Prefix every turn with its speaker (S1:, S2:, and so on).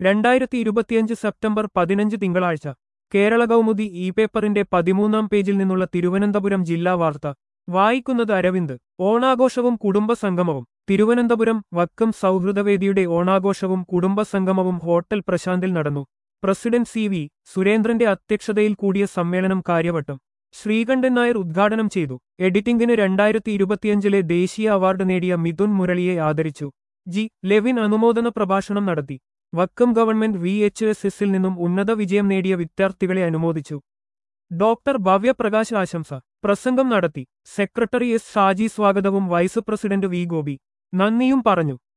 S1: രണ്ടായിരത്തി ഇരുപത്തിയഞ്ച് സെപ്റ്റംബർ പതിനഞ്ച് തിങ്കളാഴ്ച കേരള കൗമുദി ഇ പേപ്പറിന്റെ പതിമൂന്നാം പേജിൽ നിന്നുള്ള തിരുവനന്തപുരം ജില്ലാ വാർത്ത വായിക്കുന്നത് അരവിന്ദ് ഓണാഘോഷവും കുടുംബസംഗമവും തിരുവനന്തപുരം വക്കം സൗഹൃദവേദിയുടെ ഓണാഘോഷവും കുടുംബസംഗമവും ഹോട്ടൽ പ്രശാന്തിൽ നടന്നു പ്രസിഡന്റ് സി വി സുരേന്ദ്രന്റെ അധ്യക്ഷതയിൽ കൂടിയ സമ്മേളനം കാര്യവട്ടം ശ്രീകണ്ഠൻ നായർ ഉദ്ഘാടനം ചെയ്തു എഡിറ്റിംഗിന് രണ്ടായിരത്തി ഇരുപത്തിയഞ്ചിലെ ദേശീയ അവാർഡ് നേടിയ മിഥുൻ മുരളിയെ ആദരിച്ചു ജി ലെവിൻ അനുമോദന പ്രഭാഷണം നടത്തി Vakkam government V H S എസിൽ നിന്നും ഉന്നത വിജയം നേടിയ വിദ്യാർത്ഥികളെ അനുമോദിച്ചു ഡോക്ടർ ഭവ്യപ്രകാശ് ആശംസ പ്രസംഗം നടത്തി സെക്രട്ടറി എസ് ഷാജി സ്വാഗതവും വൈസ് പ്രസിഡന്റ് വി ഗോപി നന്ദിയും പറഞ്ഞു